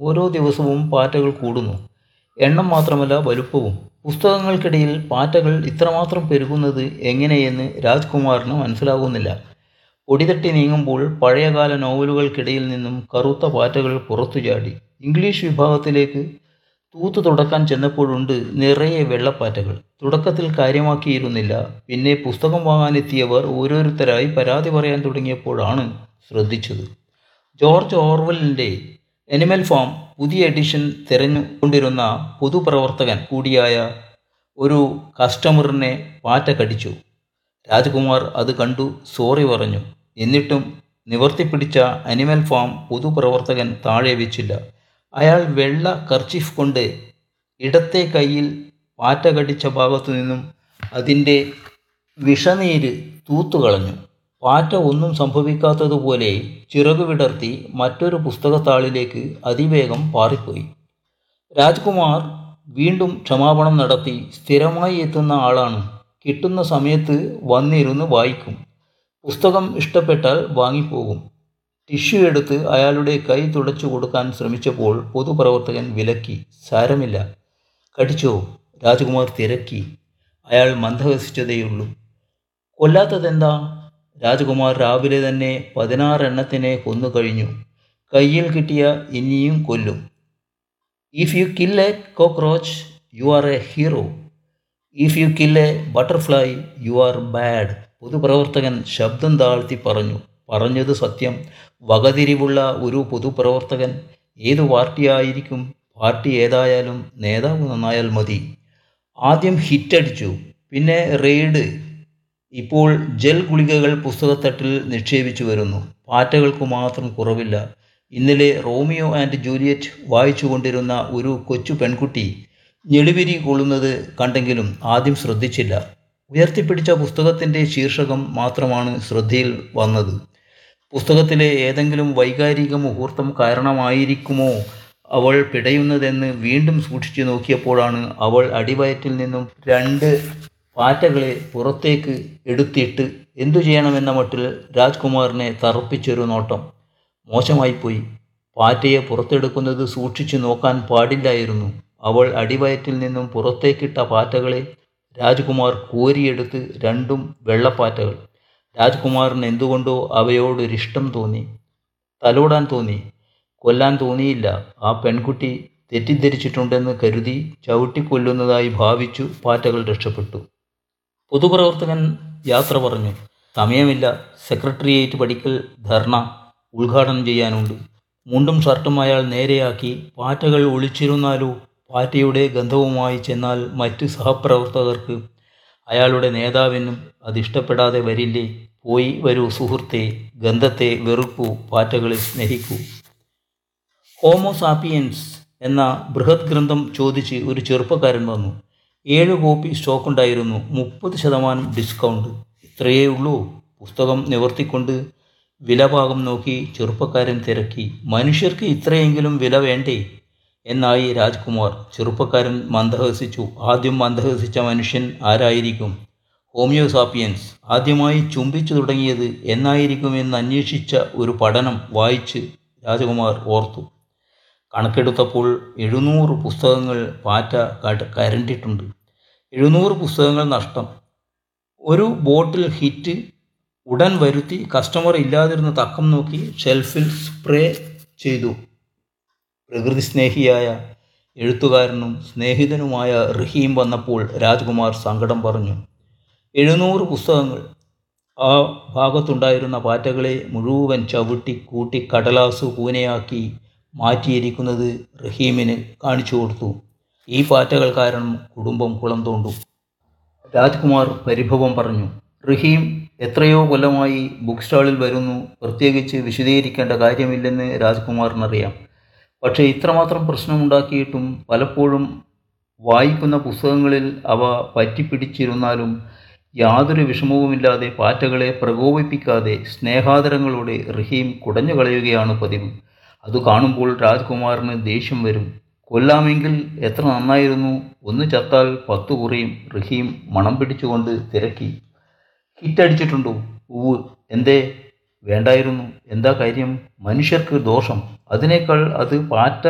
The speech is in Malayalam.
ഓരോ ദിവസവും പാറ്റകൾ കൂടുന്നു എണ്ണം മാത്രമല്ല വലുപ്പവും പുസ്തകങ്ങൾക്കിടയിൽ പാറ്റകൾ ഇത്രമാത്രം പെരുകുന്നത് എങ്ങനെയെന്ന് രാജ്കുമാറിന് മനസ്സിലാകുന്നില്ല പൊടിതട്ടി നീങ്ങുമ്പോൾ പഴയകാല നോവലുകൾക്കിടയിൽ നിന്നും കറുത്ത പാറ്റകൾ പുറത്തു ചാടി ഇംഗ്ലീഷ് വിഭാഗത്തിലേക്ക് തൂത്തു തുടക്കാൻ ചെന്നപ്പോഴുണ്ട് നിറയെ വെള്ളപ്പാറ്റകൾ തുടക്കത്തിൽ കാര്യമാക്കിയിരുന്നില്ല പിന്നെ പുസ്തകം വാങ്ങാനെത്തിയവർ ഓരോരുത്തരായി പരാതി പറയാൻ തുടങ്ങിയപ്പോഴാണ് ശ്രദ്ധിച്ചത് ജോർജ് ഓർവലിൻ്റെ എനിമൽ ഫാം പുതിയ എഡിഷൻ തിരഞ്ഞുകൊണ്ടിരുന്ന പൊതുപ്രവർത്തകൻ കൂടിയായ ഒരു കസ്റ്റമറിനെ പാറ്റ കടിച്ചു രാജ്കുമാർ അത് കണ്ടു സോറി പറഞ്ഞു എന്നിട്ടും നിവർത്തിപ്പിടിച്ച അനിമൽ ഫാം പൊതുപ്രവർത്തകൻ താഴെ വെച്ചില്ല അയാൾ വെള്ള കർച്ചിഫ് കൊണ്ട് ഇടത്തെ കൈയിൽ പാറ്റ കടിച്ച ഭാഗത്തു നിന്നും അതിൻ്റെ വിഷനീര് തൂത്തുകളഞ്ഞു പാറ്റ ഒന്നും സംഭവിക്കാത്തതുപോലെ ചിറകു വിടർത്തി മറ്റൊരു പുസ്തകത്താളിലേക്ക് അതിവേഗം പാറിപ്പോയി രാജ്കുമാർ വീണ്ടും ക്ഷമാപണം നടത്തി സ്ഥിരമായി എത്തുന്ന ആളാണ് കിട്ടുന്ന സമയത്ത് വന്നിരുന്ന് വായിക്കും പുസ്തകം ഇഷ്ടപ്പെട്ടാൽ വാങ്ങിപ്പോകും ടിഷ്യൂ എടുത്ത് അയാളുടെ കൈ തുടച്ചു കൊടുക്കാൻ ശ്രമിച്ചപ്പോൾ പൊതുപ്രവർത്തകൻ വിലക്കി സാരമില്ല കടിച്ചോ രാജകുമാർ തിരക്കി അയാൾ മന്ദഹസിച്ചതേയുള്ളൂ കൊല്ലാത്തതെന്താ രാജകുമാർ രാവിലെ തന്നെ പതിനാറെണ്ണത്തിനെ കൊന്നു കഴിഞ്ഞു കയ്യിൽ കിട്ടിയ ഇനിയും കൊല്ലും if you kill a cockroach you are a hero if you kill a butterfly you are bad പൊതുപ്രവർത്തകൻ ശബ്ദം താഴ്ത്തി പറഞ്ഞു പറഞ്ഞത് സത്യം വകതിരിവുള്ള ഒരു പൊതുപ്രവർത്തകൻ ഏതു പാർട്ടിയായിരിക്കും പാർട്ടി ഏതായാലും നേതാവ് നന്നായാൽ മതി ആദ്യം ഹിറ്റടിച്ചു പിന്നെ റെയ്ഡ് ഇപ്പോൾ ജെൽ ഗുളികകൾ പുസ്തകത്തട്ടിൽ നിക്ഷേപിച്ചു വരുന്നു പാറ്റകൾക്ക് മാത്രം കുറവില്ല ഇന്നലെ റോമിയോ ആൻഡ് ജൂലിയറ്റ് വായിച്ചുകൊണ്ടിരുന്ന ഒരു കൊച്ചു പെൺകുട്ടി ഞെളിവിരി കൊള്ളുന്നത് കണ്ടെങ്കിലും ആദ്യം ശ്രദ്ധിച്ചില്ല ഉയർത്തിപ്പിടിച്ച പുസ്തകത്തിൻ്റെ ശീർഷകം മാത്രമാണ് ശ്രദ്ധയിൽ വന്നത് പുസ്തകത്തിലെ ഏതെങ്കിലും വൈകാരിക മുഹൂർത്തം കാരണമായിരിക്കുമോ അവൾ പിടയുന്നതെന്ന് വീണ്ടും സൂക്ഷിച്ചു നോക്കിയപ്പോഴാണ് അവൾ അടിവയറ്റിൽ നിന്നും രണ്ട് പാറ്റകളെ പുറത്തേക്ക് എടുത്തിട്ട് എന്തു ചെയ്യണമെന്ന മട്ടിൽ രാജ്കുമാറിനെ തറപ്പിച്ചൊരു നോട്ടം മോശമായിപ്പോയി പാറ്റയെ പുറത്തെടുക്കുന്നത് സൂക്ഷിച്ചു നോക്കാൻ പാടില്ലായിരുന്നു അവൾ അടിവയറ്റിൽ നിന്നും പുറത്തേക്കിട്ട പാറ്റകളെ രാജ്കുമാർ കോരിയെടുത്ത് രണ്ടും വെള്ളപ്പാറ്റകൾ രാജ്കുമാറിന് എന്തുകൊണ്ടോ അവയോടൊരിഷ്ടം തോന്നി തലോടാൻ തോന്നി കൊല്ലാൻ തോന്നിയില്ല ആ പെൺകുട്ടി തെറ്റിദ്ധരിച്ചിട്ടുണ്ടെന്ന് കരുതി ചവിട്ടിക്കൊല്ലുന്നതായി ഭാവിച്ചു പാറ്റകൾ രക്ഷപ്പെട്ടു പൊതുപ്രവർത്തകൻ യാത്ര പറഞ്ഞു സമയമില്ല സെക്രട്ടേറിയറ്റ് പഠിക്കൽ ധർണ ഉദ്ഘാടനം ചെയ്യാനുണ്ട് മുണ്ടും ഷർട്ടും അയാൾ നേരെയാക്കി പാറ്റകൾ ഒളിച്ചിരുന്നാലോ പാറ്റയുടെ ഗന്ധവുമായി ചെന്നാൽ മറ്റ് സഹപ്രവർത്തകർക്ക് അയാളുടെ നേതാവിനും അതിഷ്ടപ്പെടാതെ വരില്ലേ പോയി വരൂ സുഹൃത്തെ ഗന്ധത്തെ വെറുക്കൂ പാറ്റകളെ സ്നേഹിക്കൂ ഹോമോസാപ്പിയൻസ് എന്ന ബൃഹത് ഗ്രന്ഥം ചോദിച്ച് ഒരു ചെറുപ്പക്കാരൻ വന്നു ഏഴ് കോപ്പി സ്റ്റോക്കുണ്ടായിരുന്നു മുപ്പത് ശതമാനം ഡിസ്കൗണ്ട് ഇത്രയേ ഉള്ളൂ പുസ്തകം നിവർത്തിക്കൊണ്ട് വിലഭാഗം നോക്കി ചെറുപ്പക്കാരൻ തിരക്കി മനുഷ്യർക്ക് ഇത്രയെങ്കിലും വില വേണ്ടേ എന്നായി രാജ്കുമാർ ചെറുപ്പക്കാരൻ മന്ദഹസിച്ചു ആദ്യം മന്ദഹസിച്ച മനുഷ്യൻ ആരായിരിക്കും ഹോമിയോസാപ്പിയൻസ് ആദ്യമായി ചുംബിച്ചു തുടങ്ങിയത് എന്നായിരിക്കുമെന്ന് അന്വേഷിച്ച ഒരു പഠനം വായിച്ച് രാജകുമാർ ഓർത്തു കണക്കെടുത്തപ്പോൾ എഴുന്നൂറ് പുസ്തകങ്ങൾ പാറ്റ കട കരണ്ടിട്ടുണ്ട് എഴുന്നൂറ് പുസ്തകങ്ങൾ നഷ്ടം ഒരു ബോട്ടിൽ ഹിറ്റ് ഉടൻ വരുത്തി കസ്റ്റമർ ഇല്ലാതിരുന്ന തക്കം നോക്കി ഷെൽഫിൽ സ്പ്രേ ചെയ്തു പ്രകൃതി സ്നേഹിയായ എഴുത്തുകാരനും സ്നേഹിതനുമായ റഹീം വന്നപ്പോൾ രാജ്കുമാർ സങ്കടം പറഞ്ഞു എഴുന്നൂറ് പുസ്തകങ്ങൾ ആ ഭാഗത്തുണ്ടായിരുന്ന പാറ്റകളെ മുഴുവൻ ചവിട്ടി കൂട്ടി കടലാസ് പൂനയാക്കി മാറ്റിയിരിക്കുന്നത് റഹീമിന് കാണിച്ചു കൊടുത്തു ഈ പാറ്റകൾ കാരണം കുടുംബം കുളം തോണ്ടും രാജ്കുമാർ പരിഭവം പറഞ്ഞു റഹീം എത്രയോ കൊല്ലമായി ബുക്ക് സ്റ്റാളിൽ വരുന്നു പ്രത്യേകിച്ച് വിശദീകരിക്കേണ്ട കാര്യമില്ലെന്ന് രാജ്കുമാറിനറിയാം പക്ഷേ ഇത്രമാത്രം പ്രശ്നമുണ്ടാക്കിയിട്ടും പലപ്പോഴും വായിക്കുന്ന പുസ്തകങ്ങളിൽ അവ പറ്റിപ്പിടിച്ചിരുന്നാലും യാതൊരു വിഷമവുമില്ലാതെ പാറ്റകളെ പ്രകോപിപ്പിക്കാതെ സ്നേഹാദരങ്ങളോടെ റഹീം കുടഞ്ഞു കളയുകയാണ് പതിവ് അത് കാണുമ്പോൾ രാജ്കുമാറിന് ദേഷ്യം വരും കൊല്ലാമെങ്കിൽ എത്ര നന്നായിരുന്നു ഒന്ന് ചത്താൽ പത്തു കുറയും റഹീം മണം പിടിച്ചുകൊണ്ട് തിരക്കി ഹിറ്റടിച്ചിട്ടുണ്ടോ ഉവ് എന്തേ വേണ്ടായിരുന്നു എന്താ കാര്യം മനുഷ്യർക്ക് ദോഷം അതിനേക്കാൾ അത് പാറ്റ